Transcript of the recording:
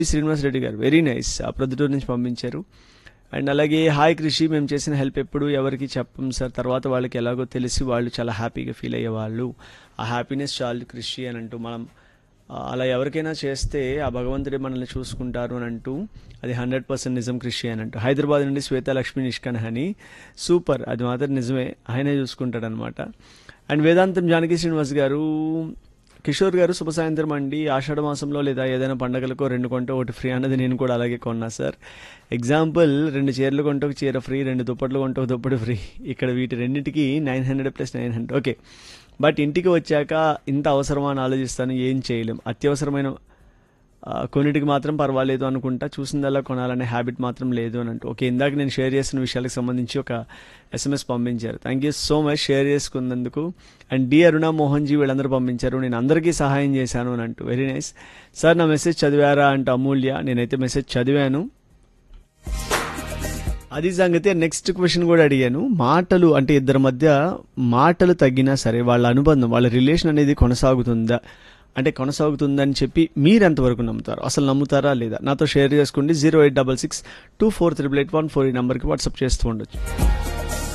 శ్రీనివాస్ రెడ్డి గారు very nice ఆ ప్రొద్దుటూరు నుంచి పంపించారు అండ్ అలాగే హాయ్ కృషి మేము చేసిన హెల్ప్ ఎప్పుడు ఎవరికి చెప్పం సార్ తర్వాత వాళ్ళకి ఎలాగో తెలిసి వాళ్ళు చాలా హ్యాపీగా ఫీల్ అయ్యేవాళ్ళు ఆ హ్యాపీనెస్ చాలు కృషి అని అంటూ మనం ఆ, అలా ఎవరికైనా చేస్తే ఆ భగవంతుడే మనల్ని చూసుకుంటారు అని అంటూ అది హండ్రెడ్ పర్సెంట్ నిజం కృషి అని అంటూ హైదరాబాద్ నుండి శ్వేత లక్ష్మి నిష్కన్ హని సూపర్ అది మాత్రం నిజమే ఆయనే చూసుకుంటాడనమాట అండ్ వేదాంతం జానకి శ్రీనివాస్ గారు కిషోర్ గారు శుభ సాయంత్రం అండి ఆషాఢ మాసంలో లేదా ఏదైనా పండగలకు రెండు కొంటే ఒకటి ఫ్రీ అన్నది నేను కూడా అలాగే కొన్నా సార్ ఎగ్జాంపుల్ రెండు చీరలు కొంటే ఒక చీర ఫ్రీ రెండు దుప్పట్లు కొంటే ఒక దుప్పటి ఫ్రీ ఇక్కడ వీటి రెండింటికి nine hundred plus nine hundred okay but ఇంటికి వచ్చాక ఇంత అవసరమా అని ఆలోచిస్తాను ఏం చేయలేం అత్యవసరమైన ఆ, కొన్నిటికి మాత్రం పర్వాలేదు అనుకుంటా చూసిందల్లా కొనాలనే హ్యాబిట్ మాత్రం లేదు అని అంటూ ఓకే ఇందాక నేను షేర్ చేసిన విషయాలకు సంబంధించి ఒక ఎస్ఎంఎస్ పంపించారు thank you so much share చేసుకున్నందుకు అండ్ డి అరుణ మోహన్ జీ వీళ్ళందరూ పంపించారు నేను అందరికీ సహాయం చేశాను అని అంటూ వెరీ నైస్ సార్ నా మెసేజ్ చదివారా అంటూ అమూల్య నేనైతే మెసేజ్ చదివాను అది సంగతి నెక్స్ట్ క్వశ్చన్ కూడా అడిగాను మాటలు అంటే ఇద్దరి మధ్య మాటలు తగ్గినా సరే వాళ్ళ అనుబంధం వాళ్ళ రిలేషన్ అనేది కొనసాగుతుందా అంటే కొనసాగుతుందని చెప్పి మీరు ఎంతవరకు నమ్ముతారు అసలు నమ్ముతారా లేదా నాతో షేర్ చేసుకోండి zero eight double six two four triple eight one four ఈ నెంబర్కి వాట్సాప్ చేస్తూ ఉండొచ్చు